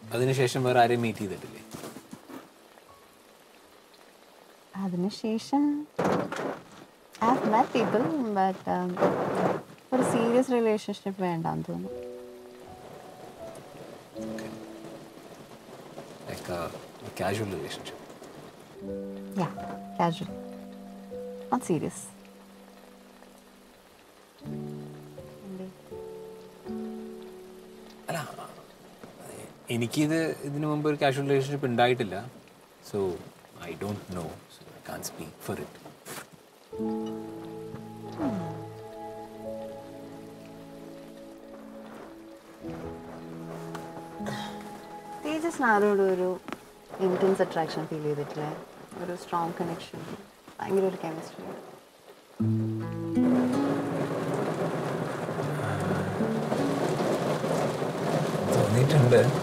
അതിനുശേഷം വേറെ ആരെയും മീറ്റ് ചെയ്തിട്ടില്ലേ അതിനുശേഷം I have met people but ഒരു സീരിയസ് റിലേഷൻഷിപ്പ് വേണ്ടാന്ന് തോന്നുന്നു like casual relationship yeah casual not serious അല്ല എനിക്കിത് ഇതിനു മുമ്പ് ഒരു കാഷ്വൽ റിലേഷൻഷിപ്പ് ഉണ്ടായിട്ടില്ല so I don't know so I can speak for it Tejas ആരോടും ഒരു ഇൻറ്റൻസ് അട്രാക്ഷൻ ഫീൽ ചെയ്തിട്ടില്ലേ ഒരു സ്ട്രോങ് കണക്ഷൻ ഭയങ്കര ഒരു കെമിസ്ട്രി തോന്നിയിട്ടുണ്ട്